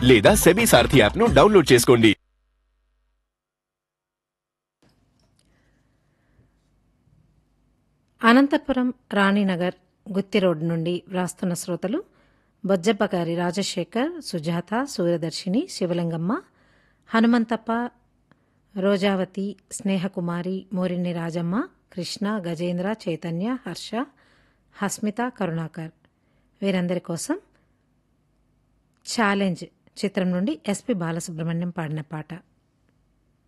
లేదా SEBI Saarathi app ను download చేసుకోండి అనంతపురం రాణినగర్ గుత్తి రోడ్డు నుండి వ్రాస్తున్న శ్రోతలు బొజ్జప్పగారి రాజశేఖర్ సుజాత సూర్యదర్శిని శివలింగమ్మ హనుమంతప్ప రోజావతి స్నేహకుమారి మోరిన్ని రాజమ్మ కృష్ణ గజేంద్ర చైతన్య హర్ష హస్మిత కరుణాకర్ వీరందరి కోసం ఛాలెంజ్ చిత్రం నుండి ఎస్పి బాలసుబ్రహ్మణ్యం పాడిన పాట